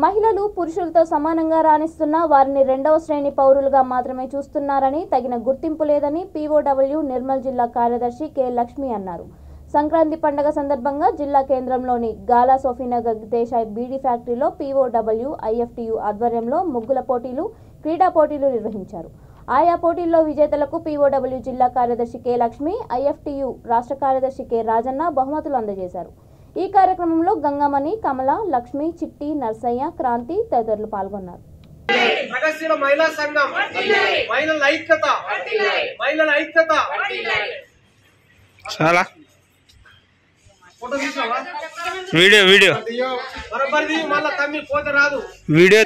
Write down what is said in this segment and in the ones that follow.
మహిళలు పురుషులతో సమానంగా రాణిస్తున్నా వారిని రెండవ శ్రేణి పౌరులుగా మాత్రమే చూస్తున్నారని తగిన గుర్తింపు లేదని పీఓడబ్ల్యూ నిర్మల్ జిల్లా కార్యదర్శి కె లక్ష్మి అన్నారు సంక్రాంతి పండగ సందర్భంగా జిల్లా కేంద్రంలోని గాలా సోఫీనగర్ దేశాయ్ బీడీ ఫ్యాక్టరీలో పీఓడబ్ల్యూ ఐఎఫ్టియు ఆధ్వర్యంలో ముగ్గుల పోటీలు క్రీడా పోటీలు నిర్వహించారు ఆయా పోటీల్లో విజేతలకు పీఓడబ్ల్యూ జిల్లా కార్యదర్శి కె లక్ష్మి ఐఎఫ్టియు రాష్ట్ర కార్యదర్శి కె రాజన్న బహుమతులు అందజేశారు ఈ కార్యక్రమంలో గంగమణి కమల లక్ష్మి చిట్టి నర్సయ్య క్రాంతి తదితరులు పాల్గొన్నారు ప్రగతిశీల మహిళా సంఘం మహిళల ఐక్యత మహిళల ఐక్యత చాలా ఫోటో తీసావా వీడియో వీడియో బరబరిది మళ్ళా తమ్మి పోతే రాదు వీడియో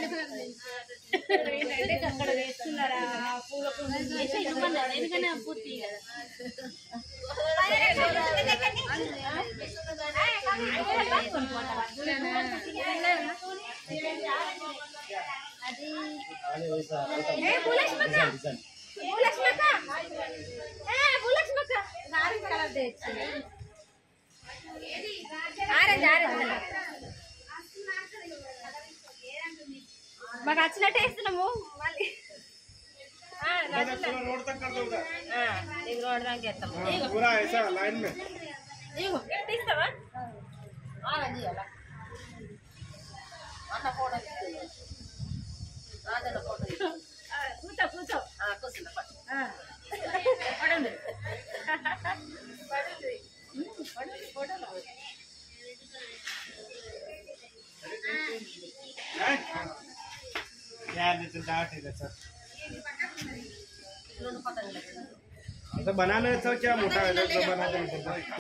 మాకు వచ్చినట్టు వేస్తున్నాము మళ్ళీ ఆ, రాజన్న. ఆ, ఇది రోడ్ దాకా వేస్తాము ఇగో, తీస్తావా ఆ, తీయాలా? ఆ, కూర్చో కూర్చో ఆ. పడండి. పడండి. ఉమ్, పడండి, ఫోటోలో. बनाना अच्छा क्या मोटा है बनाना